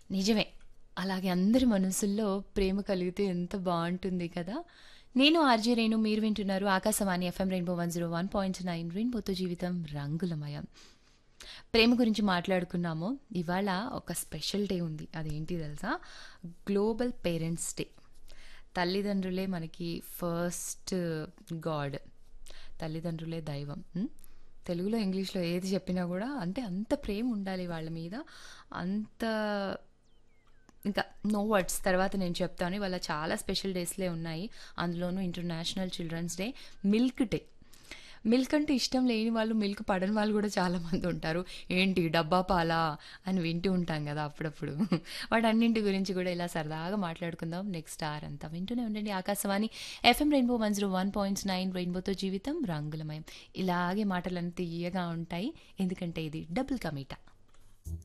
నిజమే. అలాగే అందరి మనసుల్లో ప్రేమ కలిగితే ఎంత బావుంటుంది కదా! నేను ఆర్‌జే రేణు మీరు వింటున్నారు ఆకాశవాణి ఎఫ్ఎం రెయిన్బో 101.9 రెయిన్బోతో జీవితం రంగులమయం. ప్రేమ గురించి మాట్లాడుకున్నాము. ఇవాళ ఒక స్పెషల్ డే ఉంది. అదేంటి తెలుసా? Global parents day. తల్లిదండ్రులే మనకి ఫస్ట్ గాడ్. తల్లిదండ్రులే దైవం. హ్మ్. తెలుగులో, ఇంగ్లీష్‌లో ఏది చెప్పినా గూడా అంటే అంత ప్రేమ ఉండాలి వాళ్ళ మీద. అంత ఇంకా నో వర్డ్స్ తర్వాత నేను చెప్తాను. ఇవాళ చాలా స్పెషల్ డేస్‌లే ఉన్నాయి. అందులోనూ international children's day, milk day. Milk అంటే ఇష్టం లేని వాళ్ళు, మిల్క్ పడని వాళ్ళు గూడా చాలామంది ఉంటారు. ఏంటి డబ్బా పాలా అని వింటూ ఉంటాం గదా! అప్పుడప్పుడు. వాటన్నింటి గురించి గూడా ఇలా సరదాగా మాట్లాడుకుందాం నెక్స్ట్ అవర్ అంతా. వింటూనే ఉండండి ఆకాశవాణి ఎఫ్ఎం రెయిన్బో 101.9 రెయిన్బోతో జీవితం రంగులమయం. ఇలాగే మాటలన్నీ తియ్యగా ఉంటాయి. ఎందుకంటే ఇది డబుల్ కా మీఠా.